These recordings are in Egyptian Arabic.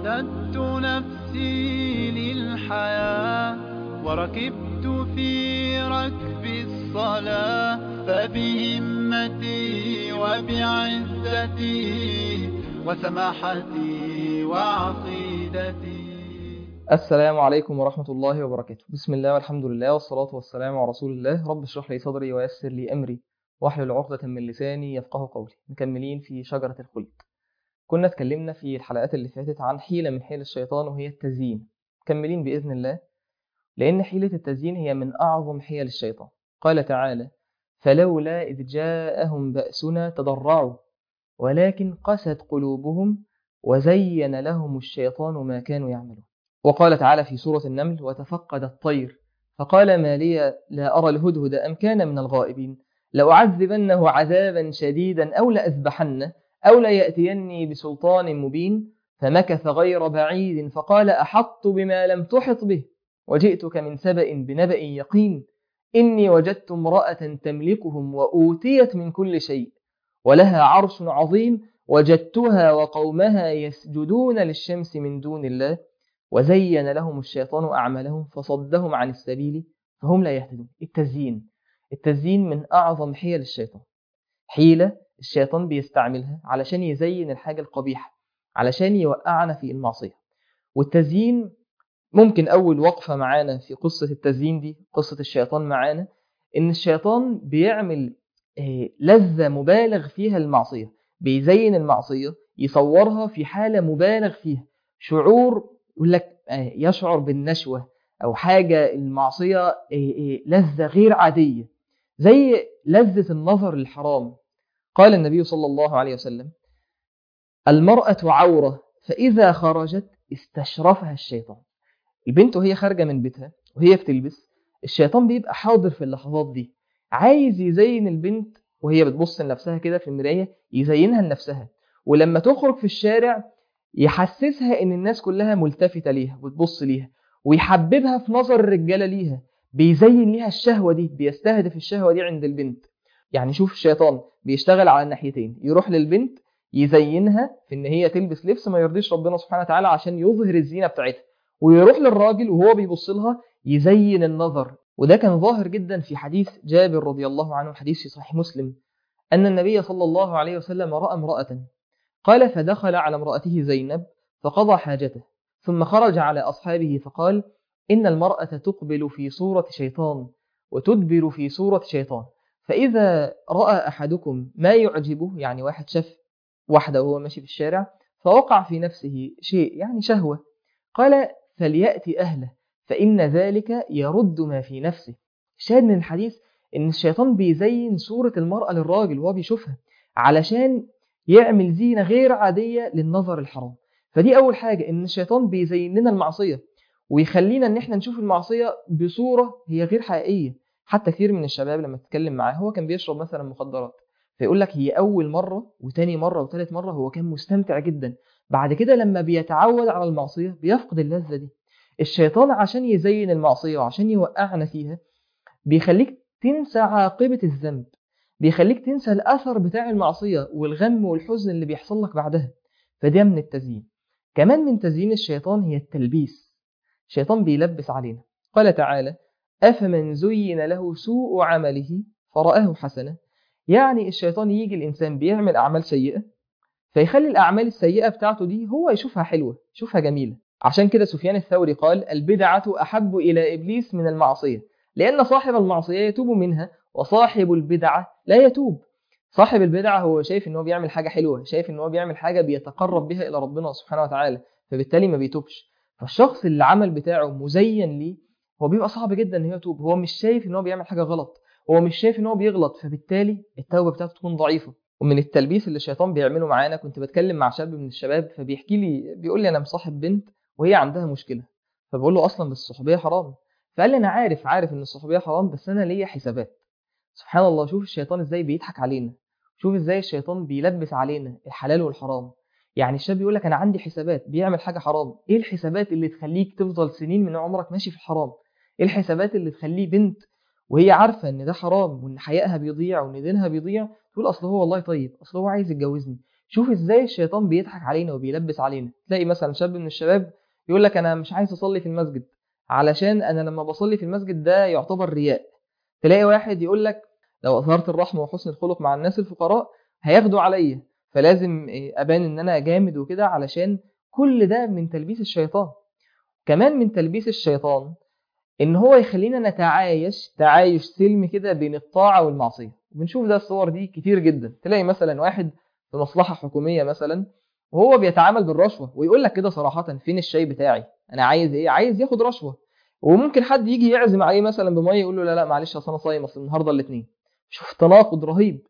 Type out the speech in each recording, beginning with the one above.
أعددت نفسي للحياة وركبت في ركب الصلاة فبهمتي وبعزتي وسماحتي وعقيدتي السلام عليكم ورحمة الله وبركاته بسم الله والحمد لله والصلاة والسلام على رسول الله رب اشرح لي صدري ويسر لي أمري واحلل عقدة من لساني يفقه قولي مكملين في شجرة الخلد كنا اتكلمنا في الحلقات اللي فاتت عن حيلة من حيل الشيطان وهي التزيين مكملين بإذن الله لأن حيلة التزيين هي من أعظم حيل الشيطان قال تعالى فلولا إذ جاءهم بأسنا تضرعوا ولكن قست قلوبهم وزين لهم الشيطان ما كانوا يعملون وقال تعالى في سورة النمل وتفقد الطير فقال ما لي لا أرى الهدهد أم كان من الغائبين لأعذبنه عذابا شديدا أو لأذبحنه أو ليأتيني بسلطان مبين فمكث غير بعيد فقال أحطت بما لم تحط به وجئتك من سبأ بنبأ يقين إني وجدت امرأة تملكهم وأوتيت من كل شيء ولها عرش عظيم وجدتها وقومها يسجدون للشمس من دون الله وزين لهم الشيطان أعمالهم فصدهم عن السبيل فهم لا يهتدون التزيين التزيين من أعظم حيل الشيطان حيلة الشيطان بيستعملها علشان يزين الحاجة القبيحة علشان يوقعنا في المعصية والتزيين ممكن أول وقفة معانا في قصة التزيين دي قصة الشيطان معانا إن الشيطان بيعمل لذة مبالغ فيها المعصية بيزين المعصية يصورها في حالة مبالغ فيها شعور يقول لك يشعر بالنشوة أو حاجة المعصية لذة غير عادية زي لذة النظر للحرام قال النبي صلى الله عليه وسلم المرأة عورة فإذا خرجت استشرفها الشيطان البنت وهي خارجة من بيتها وهي بتلبس الشيطان بيبقى حاضر في اللحظات دي عايز يزين البنت وهي بتبص لنفسها كده في المراية يزينها لنفسها ولما تخرج في الشارع يحسسها ان الناس كلها ملتفتة ليها وتبص ليها ويحببها في نظر الرجالة ليها بيزين ليها الشهوة دي بيستهدف الشهوة دي عند البنت يعني شوف الشيطان بيشتغل على الناحيتين يروح للبنت يزينها في ان هي تلبس لبس ما يرضيش ربنا سبحانه وتعالى عشان يظهر الزينة بتاعتها ويروح للراجل وهو بيبص لها يزين النظر وده كان ظاهر جدا في حديث جابر رضي الله عنه حديث في صحيح مسلم أن النبي صلى الله عليه وسلم رأى امرأة قال فدخل على امرأته زينب فقضى حاجته ثم خرج على أصحابه فقال إن المرأة تقبل في صورة شيطان وتدبر في صورة شيطان فإذا رأى أحدكم ما يعجبه يعني واحد شاف واحدة وهو ماشي في الشارع فوقع في نفسه شيء يعني شهوة قال فليأتي أهله فإن ذلك يرد ما في نفسه شاهد من الحديث إن الشيطان بيزين صورة المرأة للراجل وهو بيشوفها علشان يعمل زينة غير عادية للنظر الحرام فدي أول حاجة إن الشيطان بيزين لنا المعصية ويخلينا إن إحنا نشوف المعصية بصورة هي غير حقيقية حتى كثير من الشباب لما تتكلم معاه هو كان بيشرب مثلا مخدرات فيقول لك هي أول مرة وتاني مرة وتالت مرة هو كان مستمتع جدا بعد كده لما بيتعود على المعصية بيفقد اللذة دي الشيطان عشان يزين المعصية وعشان يوقعنا فيها بيخليك تنسى عاقبة الذنب بيخليك تنسى الأثر بتاع المعصية والغم والحزن اللي بيحصل لك بعدها فده من التزيين كمان من تزيين الشيطان هي التلبيس الشيطان بيلبس علينا قال تعالى أفمن زين له سوء عمله فرآه حسنة يعني الشيطان يجي الإنسان بيعمل أعمال سيئة فيخلي الأعمال السيئة بتاعته دي هو يشوفها حلوة يشوفها جميلة عشان كده سفيان الثوري قال البدعة أحب إلى إبليس من المعصية لأن صاحب المعصية يتوب منها وصاحب البدعة لا يتوب صاحب البدعة هو شايف ان هو بيعمل حاجة حلوة شايف ان هو بيعمل حاجة بيتقرب بها إلى ربنا سبحانه وتعالى فبالتالي ما بيتوبش فالشخص اللي العمل بتاعه مزين ليه هو بيبقى صعب جدا ان هو يتوب هو مش شايف ان هو بيعمل حاجة غلط هو مش شايف ان هو بيغلط فبالتالي التوبة بتاعته تكون ضعيفة ومن التلبيس اللي الشيطان بيعمله معانا كنت بتكلم مع شاب من الشباب فبيحكي لي بيقول لي انا مصاحب بنت وهي عندها مشكلة فبقول له اصلا الصحوبية حرام فقال لي انا عارف عارف ان الصحوبية حرام بس انا ليا حسابات سبحان الله شوف الشيطان ازاي بيضحك علينا شوف ازاي الشيطان بيلبس علينا الحلال والحرام يعني الشاب يقول لك انا عندي حسابات بيعمل حاجه حرام ايه الحسابات اللي تخليك تفضل سنين من عمرك ماشي في الحرام ايه الحسابات اللي تخليه بنت وهي عارفه ان ده حرام وان حيائها بيضيع وان دينها بيضيع تقول اصل هو والله طيب اصل هو عايز يتجوزني شوف ازاي الشيطان بيضحك علينا وبيلبس علينا تلاقي مثلا شاب من الشباب يقول لك انا مش عايز اصلي في المسجد علشان انا لما بصلي في المسجد ده يعتبر رياء تلاقي واحد يقول لك لو اظهرت الرحمه وحسن الخلق مع الناس الفقراء هياخدوا عليا فلازم ابان ان انا جامد وكده علشان كل ده من تلبيس الشيطان كمان من تلبيس الشيطان ان هو يخلينا نتعايش تعايش سلمي كده بين الطاعه والمعصيه بنشوف ده الصور دي كتير جدا تلاقي مثلا واحد في مصلحه حكوميه مثلا وهو بيتعامل بالرشوه ويقول لك كده صراحه فين الشاي بتاعي انا عايز ايه عايز ياخد رشوه وممكن حد يجي يعزم عليه مثلا بميه يقول له لا لا معلش اصل انا صايم اصل النهارده الاثنين شوف تناقض رهيب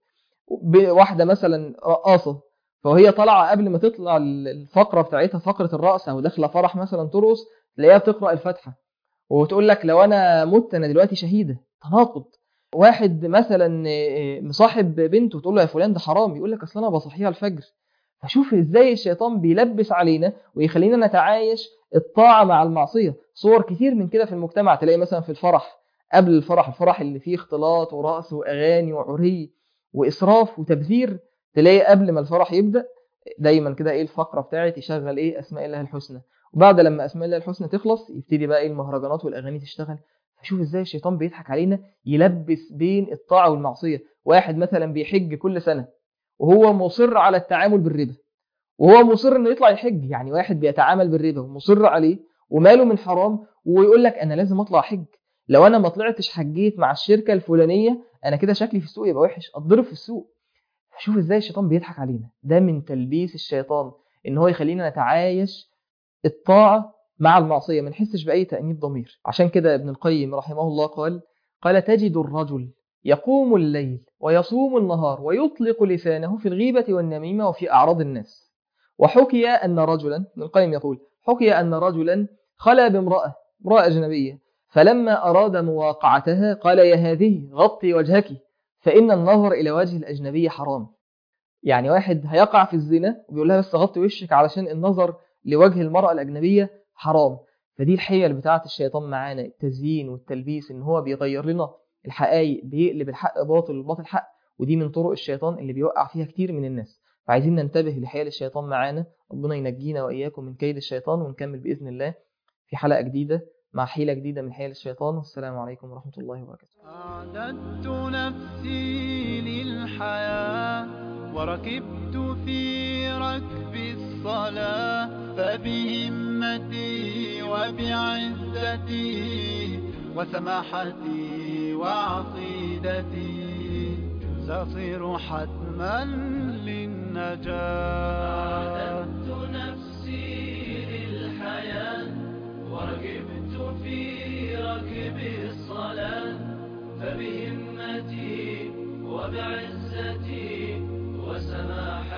واحده مثلا رقاصه فهي طالعه قبل ما تطلع الفقره بتاعتها فقره الرقص او داخله فرح مثلا ترقص تلاقيها بتقرا الفاتحه وتقول لك لو انا مت انا دلوقتي شهيده تناقض واحد مثلا مصاحب بنته تقول له يا فلان ده حرام يقول لك اصل انا بصحيها الفجر فشوف ازاي الشيطان بيلبس علينا ويخلينا نتعايش الطاعه مع المعصيه صور كتير من كده في المجتمع تلاقي مثلا في الفرح قبل الفرح الفرح اللي فيه اختلاط ورقص واغاني وعري واسراف وتبذير تلاقي قبل ما الفرح يبدا دايما كده ايه الفقره بتاعت يشغل ايه اسماء الله الحسنى وبعد لما اسماء الله الحسنى تخلص يبتدي بقى ايه المهرجانات والاغاني تشتغل فشوف ازاي الشيطان بيضحك علينا يلبس بين الطاعه والمعصيه واحد مثلا بيحج كل سنه وهو مصر على التعامل بالربا وهو مصر انه يطلع يحج يعني واحد بيتعامل بالربا ومصر عليه وماله من حرام ويقول لك انا لازم اطلع حج لو انا ما طلعتش حجيت مع الشركه الفلانيه انا كده شكلي في السوق يبقى وحش اتضرب في السوق شوف ازاي الشيطان بيضحك علينا ده من تلبيس الشيطان ان هو يخلينا نتعايش الطاعه مع المعصيه ما نحسش باي تانيب ضمير عشان كده ابن القيم رحمه الله قال قال تجد الرجل يقوم الليل ويصوم النهار ويطلق لسانه في الغيبه والنميمه وفي اعراض الناس وحكي ان رجلا ابن القيم يقول حكي ان رجلا خلا بامراه امراه اجنبيه فلما اراد مواقعتها قال يا هذه غطي وجهك فإن النظر إلى وجه الأجنبي حرام يعني واحد هيقع في الزنا وبيقول لها بس غطي وشك علشان النظر لوجه المرأة الأجنبية حرام فدي الحيل بتاعة الشيطان معانا التزيين والتلبيس إن هو بيغير لنا الحقائق بيقلب الحق باطل والباطل حق ودي من طرق الشيطان اللي بيوقع فيها كتير من الناس فعايزين ننتبه لحيل الشيطان معانا ربنا ينجينا وإياكم من كيد الشيطان ونكمل بإذن الله في حلقة جديدة مع حيلة جديدة من حيل الشيطان والسلام عليكم ورحمة الله وبركاته أعددت نفسي للحياة وركبت في ركب الصلاة فبهمتي وبعزتي وسماحتي وعقيدتي سأصير حتما للنجاة أعددت نفسي للحياة وركبت في ركب الصلاة فبهمتي وبعزتي وسماحتي